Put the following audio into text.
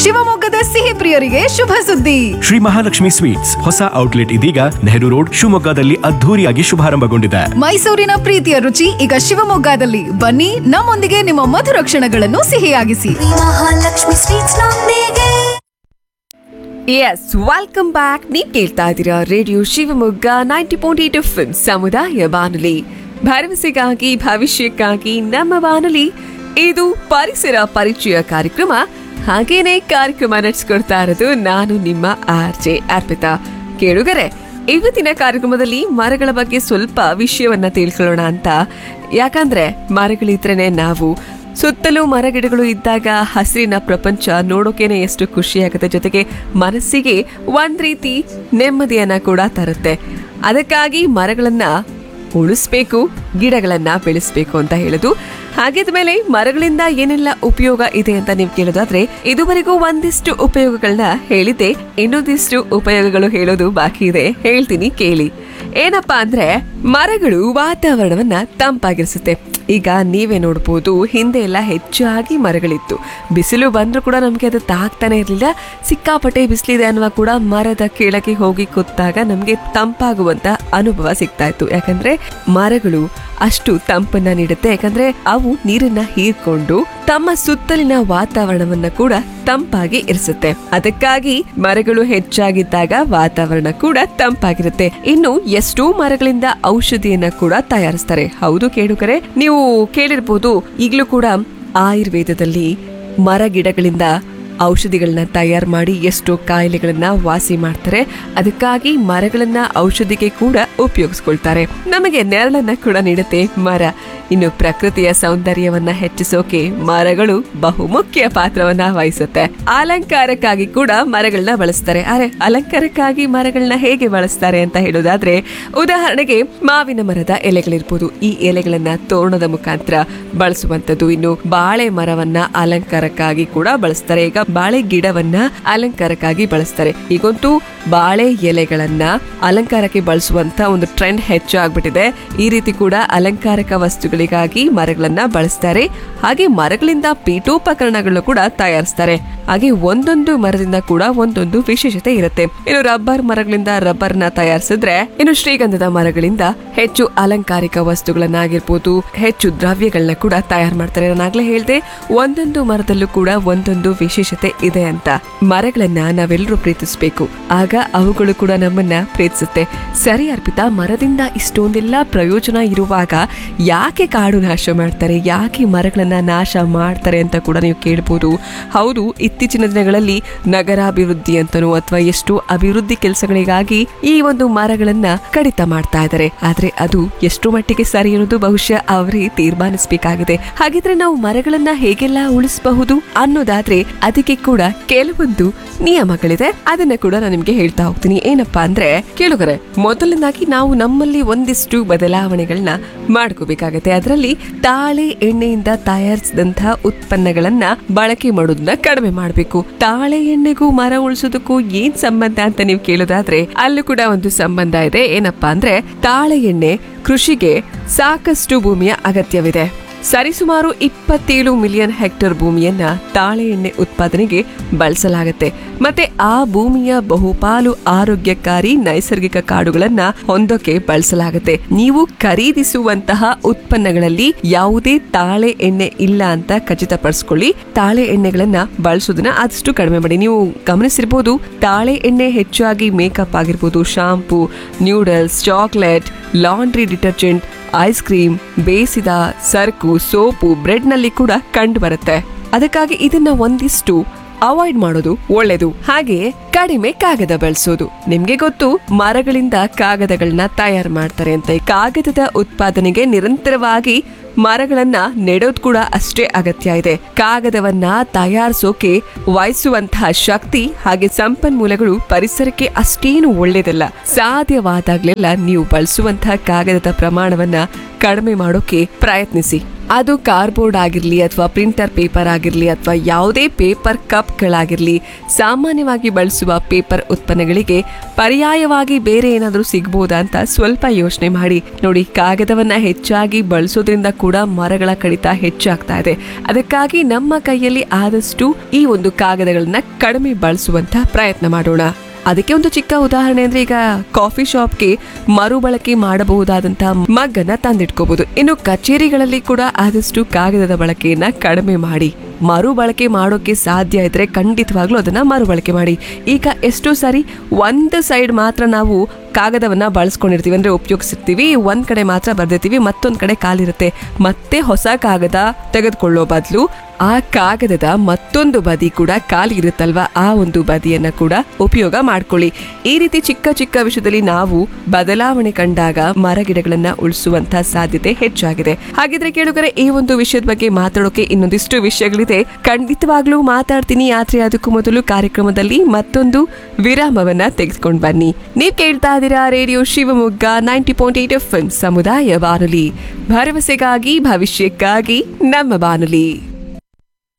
ಶಿವಮೊಗ್ಗದ ಸಿಹಿ ಪ್ರಿಯರಿಗೆ ಶುಭ ಸುದ್ದಿ ಶ್ರೀ ಮಹಾಲಕ್ಷ್ಮಿ ಸ್ವೀಟ್ಸ್ ಹೊಸ ಔಟ್ಲೆಟ್ ಇದೀಗ ನೆಹರು ರೋಡ್ ಶಿವಮೊಗ್ಗದಲ್ಲಿ ಅದ್ಧೂರಿಯಾಗಿ ಶುಭಾರಂಭಗೊಂಡಿದೆ ಮೈಸೂರಿನ ಪ್ರೀತಿಯ ರುಚಿ ಈಗ ಶಿವಮೊಗ್ಗದಲ್ಲಿ ಬನ್ನಿ ನಮ್ಮೊಂದಿಗೆ ನಿಮ್ಮ ಮಧುರ ಕ್ಷಣಗಳನ್ನು ಸಿಹಿಯಾಗಿಸಿ ಮಹಾಲಕ್ಷ್ಮಿ ಸ್ವೀಟ್ಸ್ ನೊಂದಿಗೆ ಎಸ್ ವೆಲ್ಕಮ್ ಬ್ಯಾಕ್ ನೀವು ಕೇಳ್ತಾ ಇದ್ದೀರಾ radio Shivamogga ninety point eight F ಸಮುದಾಯ ಬಾನುಲಿ ಭರವಸೆಗಾಗಿ ಭವಿಷ್ಯಕ್ಕಾಗಿ ನಮ್ಮ ಬಾನುಲಿ ಇದು ಪರಿಸರ ಪರಿಚಯ ಕಾರ್ಯಕ್ರಮ ಹಾಗೇನೆ ಕಾರ್ಯಕ್ರಮ ನಡೆಸ್ಕೊಡ್ತಾ ಇರೋದು ನಾನು ನಿಮ್ಮ ಆರ್ ಜೆ ಅರ್ಪಿತಾ ಕೇಳುಗರೆ ಇವತ್ತಿನ ಕಾರ್ಯಕ್ರಮದಲ್ಲಿ ಮರಗಳ ಬಗ್ಗೆ ಸ್ವಲ್ಪ ವಿಷಯವನ್ನ ತಿಳ್ಕೊಳ್ಳೋಣ ಅಂತ ಯಾಕಂದ್ರೆ ಮರಗಳಿದ್ರೇನೆ ನಾವು ಸುತ್ತಲೂ ಮರಗಿಡಗಳು ಇದ್ದಾಗ ಹಸಿರಿನ ಪ್ರಪಂಚ ನೋಡೋಕೆನೆ ಎಷ್ಟು ಖುಷಿಯಾಗುತ್ತೆ ಜೊತೆಗೆ ಮನಸ್ಸಿಗೆ ಒಂದ್ ರೀತಿ ನೆಮ್ಮದಿಯನ್ನ ಕೂಡ ತರುತ್ತೆ ಅದಕ್ಕಾಗಿ ಮರಗಳನ್ನ ಉಳಿಸ್ಬೇಕು ಗಿಡಗಳನ್ನ ಬೆಳೆಸ್ಬೇಕು ಅಂತ ಹೇಳುದು ಹಾಗಿದ್ಮೇಲೆ ಮರಗಳಿಂದ ಏನೆಲ್ಲ ಉಪಯೋಗ ಇದೆ ಅಂತ ನೀವು ಕೇಳೋದಾದ್ರೆ ಇದುವರೆಗೂ ಒಂದಿಷ್ಟು ಉಪಯೋಗಗಳನ್ನ ಹೇಳಿದ್ದೆ ಇನ್ನೊಂದಿಷ್ಟು ಉಪಯೋಗಗಳು ಹೇಳೋದು ಬಾಕಿ ಇದೆ ಹೇಳ್ತೀನಿ ಕೇಳಿ ಏನಪ್ಪಾ ಅಂದ್ರೆ ಮರಗಳು ವಾತಾವರಣವನ್ನ ತಂಪಾಗಿರಿಸುತ್ತೆ ಈಗ ನೀವೇ ನೋಡ್ಬೋದು ಹಿಂದೆ ಎಲ್ಲ ಹೆಚ್ಚಾಗಿ ಮರಗಳಿತ್ತು ಬಿಸಿಲು ಬಂದ್ರೂ ಕೂಡ ನಮಗೆ ಅದು ತಾಗ್ತಾನೆ ಇರಲಿಲ್ಲ ಸಿಕ್ಕಾಪಟ್ಟೆ ಬಿಸಿಲಿದೆ ಅನ್ನುವ ಕೂಡ ಮರದ ಕೆಳಗೆ ಹೋಗಿ ಕೂತಾಗ ನಮಗೆ ತಂಪಾಗುವಂತ ಅನುಭವ ಸಿಗ್ತಾ ಇತ್ತು ಯಾಕಂದ್ರೆ ಮರಗಳು ಅಷ್ಟು ತಂಪನ್ನ ನೀಡುತ್ತೆ ಯಾಕಂದ್ರೆ ಅವು ನೀರನ್ನ ಹೀರ್ಕೊಂಡು ತಮ್ಮ ಸುತ್ತಲಿನ ವಾತಾವರಣವನ್ನ ಕೂಡ ತಂಪಾಗಿ ಇರಿಸುತ್ತೆ ಅದಕ್ಕಾಗಿ ಮರಗಳು ಹೆಚ್ಚಾಗಿದ್ದಾಗ ವಾತಾವರಣ ಕೂಡ ತಂಪಾಗಿರುತ್ತೆ ಇನ್ನು ಎಷ್ಟೋ ಮರಗಳಿಂದ ಔಷಧಿಯನ್ನ ಕೂಡ ತಯಾರಿಸ್ತಾರೆ ಹೌದು ಕೇಳುಗರೆ ನೀವು ಕೇಳಿರ್ಬೋದು ಈಗಲೂ ಕೂಡ ಆಯುರ್ವೇದದಲ್ಲಿ ಮರ ಗಿಡಗಳಿಂದ ಔಷಧಿಗಳನ್ನ ತಯಾರು ಮಾಡಿ ಎಷ್ಟೋ ಕಾಯಿಲೆಗಳನ್ನ ವಾಸಿ ಮಾಡ್ತಾರೆ ಅದಕ್ಕಾಗಿ ಮರಗಳನ್ನ ಔಷಧಿಗೆ ಕೂಡ ಉಪಯೋಗಿಸ್ಕೊಳ್ತಾರೆ ನಮಗೆ ನೆರಳನ್ನ ಕೂಡ ನೀಡುತ್ತೆ ಮರ ಇನ್ನು ಪ್ರಕೃತಿಯ ಸೌಂದರ್ಯವನ್ನ ಹೆಚ್ಚಿಸೋಕೆ ಮರಗಳು ಬಹುಮುಖ್ಯ ಪಾತ್ರವನ್ನ ವಹಿಸುತ್ತೆ ಅಲಂಕಾರಕ್ಕಾಗಿ ಕೂಡ ಮರಗಳನ್ನ ಬಳಸ್ತಾರೆ ಅರೆ ಅಲಂಕಾರಕ್ಕಾಗಿ ಮರಗಳನ್ನ ಹೇಗೆ ಬಳಸ್ತಾರೆ ಅಂತ ಹೇಳೋದಾದ್ರೆ ಉದಾಹರಣೆಗೆ ಮಾವಿನ ಮರದ ಎಲೆಗಳಿರ್ಬೋದು ಈ ಎಲೆಗಳನ್ನ ತೋರಣದ ಮುಖಾಂತರ ಬಳಸುವಂತದ್ದು ಇನ್ನು ಬಾಳೆ ಮರವನ್ನ ಅಲಂಕಾರಕ್ಕಾಗಿ ಕೂಡ ಬಳಸ್ತಾರೆ ಈಗ ಬಾಳೆ ಗಿಡವನ್ನ ಅಲಂಕಾರಕ್ಕಾಗಿ ಬಳಸ್ತಾರೆ ಈಗಂತೂ ಬಾಳೆ ಎಲೆಗಳನ್ನ ಅಲಂಕಾರಕ್ಕೆ ಬಳಸುವಂತ ಒಂದು ಟ್ರೆಂಡ್ ಹೆಚ್ಚು ಆಗ್ಬಿಟ್ಟಿದೆ ಈ ರೀತಿ ಕೂಡ ಅಲಂಕಾರಕ ವಸ್ತುಗಳಿಗಾಗಿ ಮರಗಳನ್ನ ಬಳಸ್ತಾರೆ ಹಾಗೆ ಮರಗಳಿಂದ ಪೀಠೋಪಕರಣಗಳನ್ನು ಕೂಡ ತಯಾರಿಸ್ತಾರೆ ಹಾಗೆ ಒಂದೊಂದು ಮರದಿಂದ ಕೂಡ ಒಂದೊಂದು ವಿಶೇಷತೆ ಇರುತ್ತೆ ಇನ್ನು ರಬ್ಬರ್ ಮರಗಳಿಂದ ರಬ್ಬರ್ನ ತಯಾರಿಸಿದ್ರೆ ಇನ್ನು ಶ್ರೀಗಂಧದ ಮರಗಳಿಂದ ಹೆಚ್ಚು ಅಲಂಕಾರಿಕ ವಸ್ತುಗಳನ್ನಾಗಿರ್ಬೋದು ಹೆಚ್ಚು ದ್ರವ್ಯಗಳನ್ನ ಕೂಡ ತಯಾರು ಮಾಡ್ತಾರೆ ನಾನಾಗ್ಲೇ ಹೇಳ್ದೆ ಒಂದೊಂದು ಮರದಲ್ಲೂ ಕೂಡ ಒಂದೊಂದು ವಿಶೇಷತೆ ಇದೆ ಅಂತ ಮರಗಳನ್ನ ನಾವೆಲ್ಲರೂ ಪ್ರೀತಿಸ್ಬೇಕು ಆಗ ಅವುಗಳು ಕೂಡ ನಮ್ಮನ್ನ ಪ್ರೀತಿಸುತ್ತೆ ಸರಿ ಅರ್ಪಿತಾ ಮರದಿಂದ ಇಷ್ಟೊಂದೆಲ್ಲ ಪ್ರಯೋಜನ ಇರುವಾಗ ಯಾಕೆ ಕಾಡು ನಾಶ ಮಾಡ್ತಾರೆ ಯಾಕೆ ಮರಗಳನ್ನ ನಾಶ ಮಾಡ್ತಾರೆ ಅಂತ ಕೂಡ ನೀವು ಕೇಳ್ಬೋದು ಹೌದು ಇತ್ತೀಚಿನ ದಿನಗಳಲ್ಲಿ ನಗರಾಭಿವೃದ್ಧಿ ಅಂತನೋ ಅಥವಾ ಎಷ್ಟು ಅಭಿವೃದ್ಧಿ ಕೆಲಸಗಳಿಗಾಗಿ ಈ ಒಂದು ಮರಗಳನ್ನ ಕಡಿತ ಮಾಡ್ತಾ ಇದ್ದಾರೆ ಆದ್ರೆ ಅದು ಎಷ್ಟು ಮಟ್ಟಿಗೆ ಸರಿ ಅನ್ನೋದು ಬಹುಶಃ ಅವರೇ ತೀರ್ಮಾನಿಸಬೇಕಾಗಿದೆ ಹಾಗಿದ್ರೆ ನಾವು ಮರಗಳನ್ನ ಹೇಗೆಲ್ಲ ಉಳಿಸಬಹುದು ಅನ್ನೋದಾದ್ರೆ ಅದಕ್ಕೆ ಕೂಡ ಕೆಲವೊಂದು ನಿಯಮಗಳಿದೆ ಅದನ್ನ ಕೂಡ ನಾನು ನಿಮ್ಗೆ ಹೇಳ್ತಾ ಹೋಗ್ತೀನಿ ಏನಪ್ಪಾ ಅಂದ್ರೆ ಕೇಳುಗರೆ ಮೊದಲನೇದಾಗಿ ನಾವು ನಮ್ಮಲ್ಲಿ ಒಂದಿಷ್ಟು ಬದಲಾವಣೆಗಳನ್ನ ಮಾಡ್ಕೋಬೇಕಾಗತ್ತೆ ಅದರಲ್ಲಿ ತಾಳೆ ಎಣ್ಣೆಯಿಂದ ತಯಾರಿಸಿದಂತಹ ಉತ್ಪನ್ನಗಳನ್ನ ಬಳಕೆ ಮಾಡೋದನ್ನ ಕಡಿಮೆ ಮಾಡಬೇಕು ತಾಳೆ ಎಣ್ಣೆಗೂ ಮರ ಉಳಿಸೋದಕ್ಕೂ ಏನ್ ಸಂಬಂಧ ಅಂತ ನೀವು ಕೇಳೋದಾದ್ರೆ ಅಲ್ಲೂ ಕೂಡ ಒಂದು ಸಂಬಂಧ ಇದೆ ಏನಪ್ಪಾ ಅಂದ್ರೆ ತಾಳೆ ಎಣ್ಣೆ ಕೃಷಿಗೆ ಸಾಕಷ್ಟು ಭೂಮಿಯ ಅಗತ್ಯವಿದೆ ಸರಿಸುಮಾರು ಇಪ್ಪತ್ತೇಳು ಮಿಲಿಯನ್ ಹೆಕ್ಟೇರ್ ಭೂಮಿಯನ್ನ ತಾಳೆ ಎಣ್ಣೆ ಉತ್ಪಾದನೆಗೆ ಬಳಸಲಾಗುತ್ತೆ ಮತ್ತೆ ಆ ಭೂಮಿಯ ಬಹುಪಾಲು ಆರೋಗ್ಯಕಾರಿ ನೈಸರ್ಗಿಕ ಕಾಡುಗಳನ್ನ ಹೊಂದೋಕೆ ಬಳಸಲಾಗುತ್ತೆ ನೀವು ಖರೀದಿಸುವಂತಹ ಉತ್ಪನ್ನಗಳಲ್ಲಿ ಯಾವುದೇ ತಾಳೆ ಎಣ್ಣೆ ಇಲ್ಲ ಅಂತ ಖಚಿತಪಡಿಸ್ಕೊಳ್ಳಿ ತಾಳೆ ಎಣ್ಣೆಗಳನ್ನ ಬಳಸೋದನ್ನ ಆದಷ್ಟು ಕಡಿಮೆ ಮಾಡಿ ನೀವು ಗಮನಿಸಿರ್ಬೋದು ತಾಳೆ ಎಣ್ಣೆ ಹೆಚ್ಚಾಗಿ ಮೇಕಪ್ ಆಗಿರ್ಬೋದು shampoo noodles chocolate laundry detergent ice cream ಬೇಯಿಸಿದ ಸರಕು ಸೋಪು ಬ್ರೆಡ್ ನಲ್ಲಿ ಕೂಡ ಕಂಡು ಬರುತ್ತೆ ಅದಕ್ಕಾಗಿ ಇದನ್ನ ಒಂದಿಷ್ಟು ಅವಾಯ್ಡ್ ಮಾಡೋದು ಒಳ್ಳೇದು ಹಾಗೆ ಕಡಿಮೆ ಕಾಗದ ಬಳಸೋದು ನಿಮ್ಗೆ ಗೊತ್ತು ಮರಗಳಿಂದ ಕಾಗದಗಳನ್ನ ತಯಾರು ಮಾಡ್ತಾರೆ ಅಂತ ಈ ಕಾಗದದ ಉತ್ಪಾದನೆಗೆ ನಿರಂತರವಾಗಿ ಮರಗಳನ್ನ ನೆಡೋದ್ ಕೂಡ ಅಷ್ಟೇ ಅಗತ್ಯ ಇದೆ ಕಾಗದವನ್ನ ತಯಾರಿಸೋಕೆ ವಹಿಸುವಂತಹ ಶಕ್ತಿ ಹಾಗೆ ಸಂಪನ್ಮೂಲಗಳು ಪರಿಸರಕ್ಕೆ ಅಷ್ಟೇನು ಒಳ್ಳೇದಲ್ಲ ಸಾಧ್ಯವಾದಾಗ್ಲೆಲ್ಲ ನೀವು ಬಳಸುವಂತಹ ಕಾಗದದ ಪ್ರಮಾಣವನ್ನ ಕಡಿಮೆ ಮಾಡೋಕೆ ಪ್ರಯತ್ನಿಸಿ ಅದು ಕಾರ್ಬೋರ್ಡ್ ಆಗಿರ್ಲಿ ಅಥವಾ ಪ್ರಿಂಟರ್ ಪೇಪರ್ ಆಗಿರ್ಲಿ ಅಥವಾ ಯಾವುದೇ ಪೇಪರ್ ಕಪ್ಗಳಾಗಿರ್ಲಿ ಸಾಮಾನ್ಯವಾಗಿ ಬಳಸುವ ಪೇಪರ್ ಉತ್ಪನ್ನಗಳಿಗೆ ಪರ್ಯಾಯವಾಗಿ ಬೇರೆ ಏನಾದರೂ ಸಿಗ್ಬೋದಾ ಅಂತ ಸ್ವಲ್ಪ ಯೋಚನೆ ಮಾಡಿ ನೋಡಿ ಕಾಗದವನ್ನ ಹೆಚ್ಚಾಗಿ ಬಳಸೋದ್ರಿಂದ ಕೂಡ ಮರಗಳ ಕಡಿತ ಹೆಚ್ಚಾಗ್ತಾ ಇದೆ ಅದಕ್ಕಾಗಿ ನಮ್ಮ ಕೈಯಲ್ಲಿ ಆದಷ್ಟು ಈ ಒಂದು ಕಾಗದಗಳನ್ನ ಕಡಿಮೆ ಬಳಸುವಂತ ಪ್ರಯತ್ನ ಮಾಡೋಣ ಅದಕ್ಕೆ ಒಂದು ಚಿಕ್ಕ ಉದಾಹರಣೆ ಅಂದ್ರೆ ಈಗ ಕಾಫಿ ಶಾಪ್ಗೆ ಮರುಬಳಕೆ ಮಾಡಬಹುದಾದಂತಹ ಮಗ್ ಅನ್ನ ತಂದಿಟ್ಕೋಬಹುದು ಇನ್ನು ಕಚೇರಿಗಳಲ್ಲಿ ಕೂಡ ಆದಷ್ಟು ಕಾಗದದ ಬಳಕೆಯನ್ನ ಕಡಿಮೆ ಮಾಡಿ ಮರುಬಳಕೆ ಮಾಡೋಕೆ ಸಾಧ್ಯ ಇದ್ರೆ ಖಂಡಿತವಾಗ್ಲೂ ಅದನ್ನ ಮರುಬಳಕೆ ಮಾಡಿ ಈಗ ಎಷ್ಟೋ ಸಾರಿ ಒಂದು ಸೈಡ್ ಮಾತ್ರ ನಾವು ಕಾಗದವನ್ನ ಬಳಸ್ಕೊಂಡಿರ್ತೀವಿ ಅಂದ್ರೆ ಉಪಯೋಗಿಸಿರ್ತೀವಿ ಒಂದ್ ಕಡೆ ಮಾತ್ರ ಬರ್ದಿರ್ತೀವಿ ಮತ್ತೊಂದ್ ಕಡೆ ಕಾಲಿರುತ್ತೆ ಮತ್ತೆ ಹೊಸ ಕಾಗದ ತೆಗೆದುಕೊಳ್ಳೋ ಬದಲು ಆ ಕಾಗದದ ಮತ್ತೊಂದು ಬದಿ ಕೂಡ ಖಾಲಿ ಇರುತ್ತಲ್ವಾ ಆ ಒಂದು ಬದಿಯನ್ನ ಕೂಡ ಉಪಯೋಗ ಮಾಡ್ಕೊಳ್ಳಿ ಈ ರೀತಿ ಚಿಕ್ಕ ಚಿಕ್ಕ ವಿಷಯದಲ್ಲಿ ನಾವು ಬದಲಾವಣೆ ಕಂಡಾಗ ಮರಗಿಡಗಳನ್ನ ಉಳಿಸುವಂತ ಸಾಧ್ಯತೆ ಹೆಚ್ಚಾಗಿದೆ ಹಾಗಿದ್ರೆ ಕೇಳುಗರೆ ಈ ಒಂದು ವಿಷಯದ ಬಗ್ಗೆ ಮಾತಾಡೋಕೆ ಇನ್ನೊಂದಿಷ್ಟು ವಿಷಯಗಳಿದೆ ಖಂಡಿತವಾಗ್ಲೂ ಮಾತಾಡ್ತೀನಿ ಆದ್ರೆ ಅದಕ್ಕೂ ಮೊದಲು ಕಾರ್ಯಕ್ರಮದಲ್ಲಿ ಮತ್ತೊಂದು ವಿರಾಮವನ್ನ ತೆಗೆದುಕೊಂಡು ಬನ್ನಿ ನೀವ್ ಕೇಳ್ತಾ ಇದ್ದೀರಾ radio Shivamogga ninety point eight F ಸಮುದಾಯ ಬಾನುಲಿ ಭರವಸೆಗಾಗಿ ಭವಿಷ್ಯಕ್ಕಾಗಿ ನಮ್ಮ ಬಾನುಲಿ